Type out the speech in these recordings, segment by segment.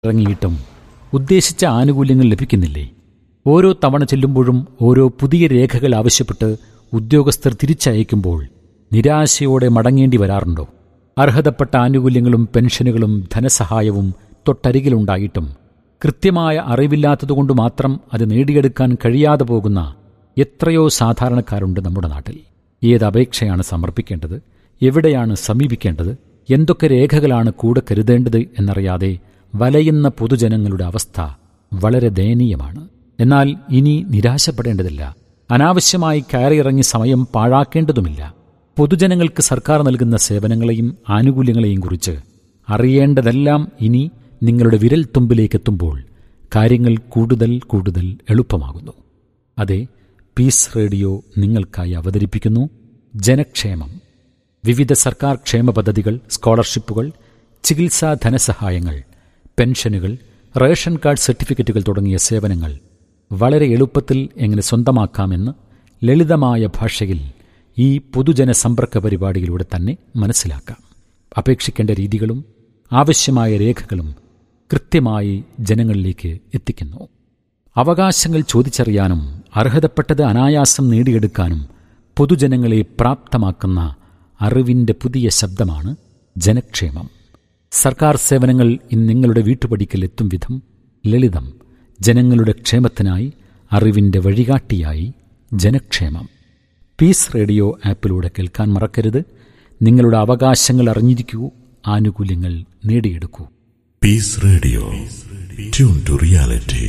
ഇറങ്ങിയിട്ടും ഉദ്ദേശിച്ച ആനുകൂല്യങ്ങൾ ലഭിക്കുന്നില്ലേ ഓരോ തവണ ചെല്ലുമ്പോഴും ഓരോ പുതിയ രേഖകൾ ആവശ്യപ്പെട്ട് ഉദ്യോഗസ്ഥർ തിരിച്ചയക്കുമ്പോൾ നിരാശയോടെ മടങ്ങേണ്ടി വരാറുണ്ടോ അർഹതപ്പെട്ട ആനുകൂല്യങ്ങളും പെൻഷനുകളും ധനസഹായവും തൊട്ടരികിലുണ്ടായിട്ടും കൃത്യമായ അറിവില്ലാത്തതുകൊണ്ട് മാത്രം അത് നേടിയെടുക്കാൻ കഴിയാതെ പോകുന്ന എത്രയോ സാധാരണക്കാരുണ്ട് നമ്മുടെ നാട്ടിൽ ഏത് അപേക്ഷയാണ് സമർപ്പിക്കേണ്ടത് എവിടെയാണ് സമീപിക്കേണ്ടത് എന്തൊക്കെ രേഖകളാണ് കൂടെ കരുതേണ്ടത് എന്നറിയാതെ വലയുന്ന പൊതുജനങ്ങളുടെ അവസ്ഥ വളരെ ദയനീയമാണ് എന്നാൽ ഇനി നിരാശപ്പെടേണ്ടതില്ല അനാവശ്യമായി കയറിയിറങ്ങി സമയം പാഴാക്കേണ്ടതുമില്ല പൊതുജനങ്ങൾക്ക് സർക്കാർ നൽകുന്ന സേവനങ്ങളെയും ആനുകൂല്യങ്ങളെയും കുറിച്ച് അറിയേണ്ടതെല്ലാം ഇനി നിങ്ങളുടെ വിരൽ തുമ്പിലേക്കെത്തുമ്പോൾ കാര്യങ്ങൾ കൂടുതൽ കൂടുതൽ എളുപ്പമാകുന്നു അതെ പീസ് റേഡിയോ നിങ്ങൾക്കായി അവതരിപ്പിക്കുന്നു ജനക്ഷേമം വിവിധ സർക്കാർ ക്ഷേമ പദ്ധതികൾ സ്കോളർഷിപ്പുകൾ ചികിത്സാ ധനസഹായങ്ങൾ പെൻഷനുകൾ റേഷൻ കാർഡ് സർട്ടിഫിക്കറ്റുകൾ തുടങ്ങിയ സേവനങ്ങൾ വളരെ എളുപ്പത്തിൽ എങ്ങനെ സ്വന്തമാക്കാമെന്ന് ലളിതമായ ഭാഷയിൽ ഈ പൊതുജന സമ്പർക്ക പരിപാടിയിലൂടെ തന്നെ മനസ്സിലാക്കാം അപേക്ഷിക്കേണ്ട രീതികളും ആവശ്യമായ രേഖകളും കൃത്യമായി ജനങ്ങളിലേക്ക് എത്തിക്കുന്നു അവകാശങ്ങൾ ചോദിച്ചറിയാനും അർഹതപ്പെട്ടത് അനായാസം നേടിയെടുക്കാനും പൊതുജനങ്ങളെ പ്രാപ്തമാക്കുന്ന അറിവിന്റെ പുതിയ ശബ്ദമാണ് ജനക്ഷേമം സർക്കാർ സേവനങ്ങൾ ഇന്ന് നിങ്ങളുടെ വീട്ടുപടിക്കൽ എത്തും വിധം ലളിതം ജനങ്ങളുടെ ക്ഷേമത്തിനായി അറിവിന്റെ വഴികാട്ടിയായി ജനക്ഷേമം പീസ് റേഡിയോ ആപ്പിലൂടെ കേൾക്കാൻ മറക്കരുത് നിങ്ങളുടെ അവകാശങ്ങൾ അറിഞ്ഞിരിക്കൂ ആനുകൂല്യങ്ങൾ നേടിയെടുക്കൂ peace radio tune to reality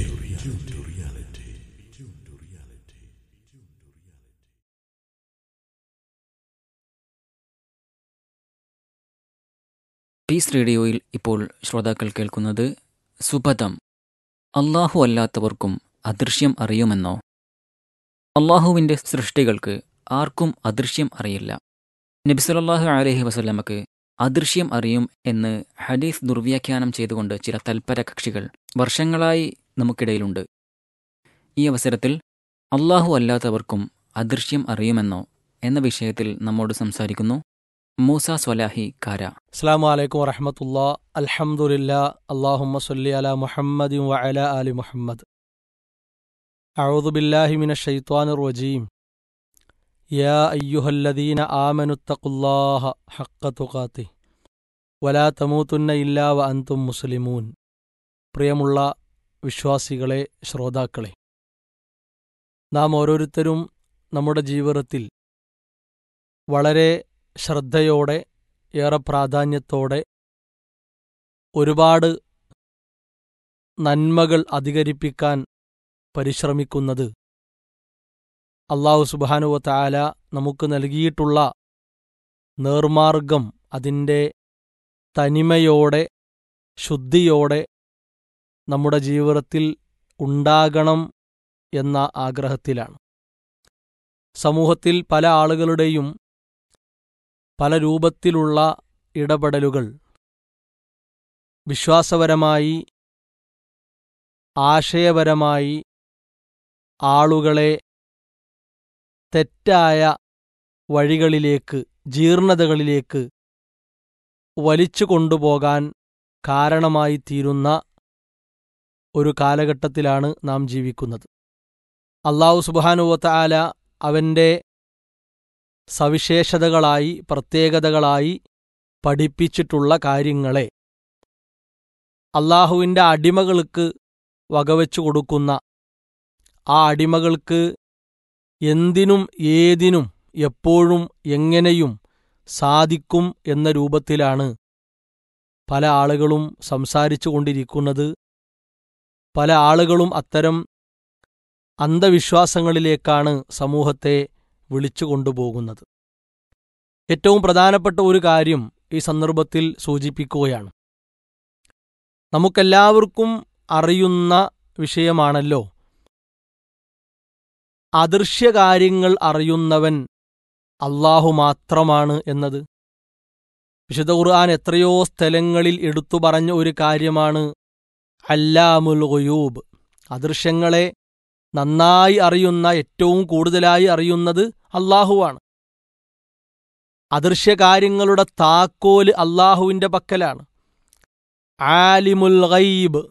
peace റേഡിയോയിൽ ഇപ്പോൾ ശ്രോതാക്കൾ കേൾക്കുന്നത് സുപഥം അള്ളാഹു അല്ലാത്തവർക്കും അദൃശ്യം അറിയുമെന്നോ അള്ളാഹുവിൻ്റെ സൃഷ്ടികൾക്ക് ആർക്കും അദൃശ്യം അറിയില്ല നബിസുലല്ലാഹു അലഹി വസല്ലമക്ക് അദൃശ്യം അറിയും എന്ന് ഹദീസ് ദുർവ്യാഖ്യാനം ചെയ്തുകൊണ്ട് ചില തൽപര കക്ഷികൾ വർഷങ്ങളായി നമുക്കിടയിലുണ്ട് ഈ അവസരത്തിൽ അള്ളാഹു അല്ലാത്തവർക്കും അദൃശ്യം അറിയുമെന്നോ എന്ന വിഷയത്തിൽ നമ്മോട് സംസാരിക്കുന്നു മൂസ സ്വലാഹി കാര അസ്സാം വലൈക്കും വറഹമത്തുള്ള അൽഹംദുലില്ലാ അള്ളാഹുമ്മ സല്ലി അല മുഹമ്മദ് വഅല ആലി മുഹമ്മദ് أعوذ بالله من الشيطان الرجيم يا أيها الذين آمنوا اتقوا الله حق تقاته ولا تموتن إلا وأنتم مسلمون പ്രിയമുള്ള വിശ്വാസികളെ ശ്രോതാക്കളെ നാം ഓരോരുത്തരും നമ്മുടെ ജീവിതത്തിൽ വളരെ ശ്രദ്ധയോടെ ഏറെ പ്രാധാന്യത്തോടെ ഒരുപാട് നന്മകൾ അധികരിപ്പിക്കാൻ പരിശ്രമിക്കുന്നത് അള്ളാഹു സുബാനുവ താല നമുക്ക് നൽകിയിട്ടുള്ള നേർമാർഗം അതിൻ്റെ തനിമയോടെ ശുദ്ധിയോടെ നമ്മുടെ ജീവിതത്തിൽ ഉണ്ടാകണം എന്ന ആഗ്രഹത്തിലാണ് സമൂഹത്തിൽ പല ആളുകളുടെയും പല രൂപത്തിലുള്ള ഇടപെടലുകൾ വിശ്വാസപരമായി ആശയപരമായി ആളുകളെ തെറ്റായ വഴികളിലേക്ക് ജീർണതകളിലേക്ക് വലിച്ചു കൊണ്ടുപോകാൻ കാരണമായി തീരുന്ന ഒരു കാലഘട്ടത്തിലാണ് നാം ജീവിക്കുന്നത് അള്ളാഹു സുബാനുവത്ത ആല അവൻ്റെ സവിശേഷതകളായി പ്രത്യേകതകളായി പഠിപ്പിച്ചിട്ടുള്ള കാര്യങ്ങളെ അള്ളാഹുവിൻ്റെ അടിമകൾക്ക് വകവെച്ചു കൊടുക്കുന്ന ആ അടിമകൾക്ക് എന്തിനും ഏതിനും എപ്പോഴും എങ്ങനെയും സാധിക്കും എന്ന രൂപത്തിലാണ് പല ആളുകളും സംസാരിച്ചു കൊണ്ടിരിക്കുന്നത് പല ആളുകളും അത്തരം അന്ധവിശ്വാസങ്ങളിലേക്കാണ് സമൂഹത്തെ വിളിച്ചു കൊണ്ടുപോകുന്നത് ഏറ്റവും പ്രധാനപ്പെട്ട ഒരു കാര്യം ഈ സന്ദർഭത്തിൽ സൂചിപ്പിക്കുകയാണ് നമുക്കെല്ലാവർക്കും അറിയുന്ന വിഷയമാണല്ലോ അദൃശ്യകാര്യങ്ങൾ അറിയുന്നവൻ അള്ളാഹു മാത്രമാണ് എന്നത് വിശുദ്ധ ഖുർആൻ എത്രയോ സ്ഥലങ്ങളിൽ എടുത്തു പറഞ്ഞ ഒരു കാര്യമാണ് അല്ലാമുൽ ഗുയൂബ് അദൃശ്യങ്ങളെ നന്നായി അറിയുന്ന ഏറ്റവും കൂടുതലായി അറിയുന്നത് അള്ളാഹുവാണ് അദൃശ്യകാര്യങ്ങളുടെ താക്കോല് അള്ളാഹുവിന്റെ പക്കലാണ് ആലിമുൽ ഗൈബ്